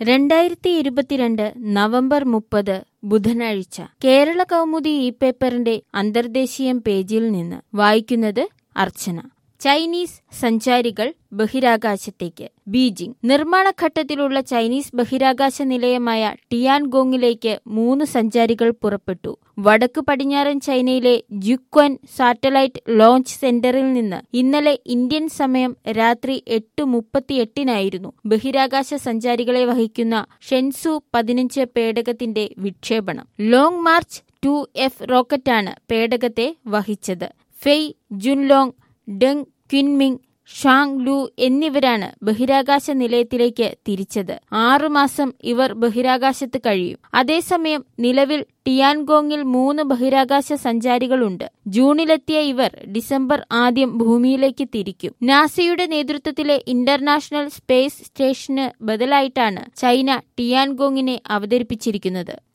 രണ്ടായിരത്തി ഇരുപത്തിരണ്ട് നവംബർ മുപ്പത് ബുധനാഴ്ച കേരള കൗമുദി ഈ പേപ്പറിന്റെ അന്തർദേശീയം പേജിൽ നിന്ന് വായിക്കുന്നത് അർച്ചന ചൈനീസ് സഞ്ചാരികൾ ബഹിരാകാശത്തേക്ക് ബീജിംഗ് നിർമ്മാണ ഘട്ടത്തിലുള്ള ചൈനീസ് ബഹിരാകാശ നിലയമായ ടിയാൻഗോങ്ങിലേക്ക് മൂന്ന് സഞ്ചാരികൾ പുറപ്പെട്ടു വടക്ക് പടിഞ്ഞാറൻ ചൈനയിലെ ജുക്വൻ സാറ്റലൈറ്റ് ലോഞ്ച് സെന്ററിൽ നിന്ന് ഇന്നലെ ഇന്ത്യൻ സമയം രാത്രി എട്ട് മുപ്പത്തിയെട്ടിനായിരുന്നു ബഹിരാകാശ സഞ്ചാരികളെ വഹിക്കുന്ന ഷെൻസു പതിനഞ്ച് പേടകത്തിന്റെ വിക്ഷേപണം ലോങ് മാർച്ച് ടു എഫ് റോക്കറ്റാണ് പേടകത്തെ വഹിച്ചത് ഫെയ് ജുൻലോങ് ഡെങ് ക്വിൻമിങ് ഷാങ് ലു എന്നിവരാണ് ബഹിരാകാശ നിലയത്തിലേക്ക് തിരിച്ചത് ആറുമാസം ഇവർ ബഹിരാകാശത്ത് കഴിയും അതേസമയം നിലവിൽ ടിയാൻഗോങ്ങിൽ മൂന്ന് ബഹിരാകാശ സഞ്ചാരികളുണ്ട് ജൂണിലെത്തിയ ഇവർ ഡിസംബർ ആദ്യം ഭൂമിയിലേക്ക് തിരിക്കും നാസയുടെ നേതൃത്വത്തിലെ ഇന്റർനാഷണൽ സ്പേസ് സ്റ്റേഷന് ബദലായിട്ടാണ് ചൈന ടിയാൻഗോങ്ങിനെ അവതരിപ്പിച്ചിരിക്കുന്നത്